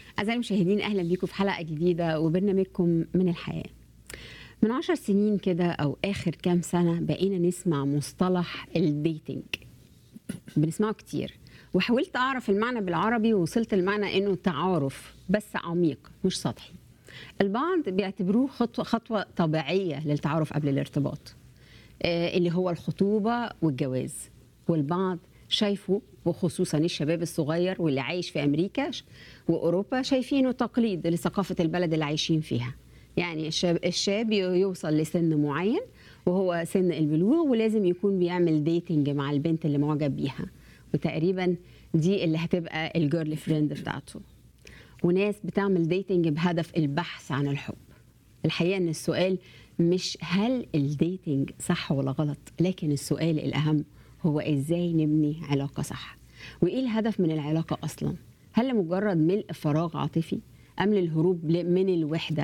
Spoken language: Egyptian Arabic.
أعزائي المشاهدين أهلا بيكم في حلقة جديدة وبرنامجكم من الحياة من عشر سنين كده أو آخر كام سنة بقينا نسمع مصطلح الديتنج بنسمعه كتير وحاولت أعرف المعنى بالعربي ووصلت المعنى إنه تعارف بس عميق مش سطحي البعض بيعتبروه خطوة, خطوة طبيعية للتعارف قبل الارتباط آه، اللي هو الخطوبة والجواز والبعض شايفه وخصوصا الشباب الصغير واللي عايش في أمريكا وأوروبا شايفينه تقليد لثقافة البلد اللي عايشين فيها يعني الشاب, الشاب يوصل لسن معين وهو سن البلوغ ولازم يكون بيعمل ديتنج مع البنت اللي معجب بيها وتقريبا دي اللي هتبقى الجيرل فريند بتاعته وناس بتعمل ديتنج بهدف البحث عن الحب الحقيقه ان السؤال مش هل الديتنج صح ولا غلط لكن السؤال الاهم هو ازاي نبني علاقه صح وايه الهدف من العلاقه اصلا هل لمجرد ملء فراغ عاطفي ام للهروب من الوحده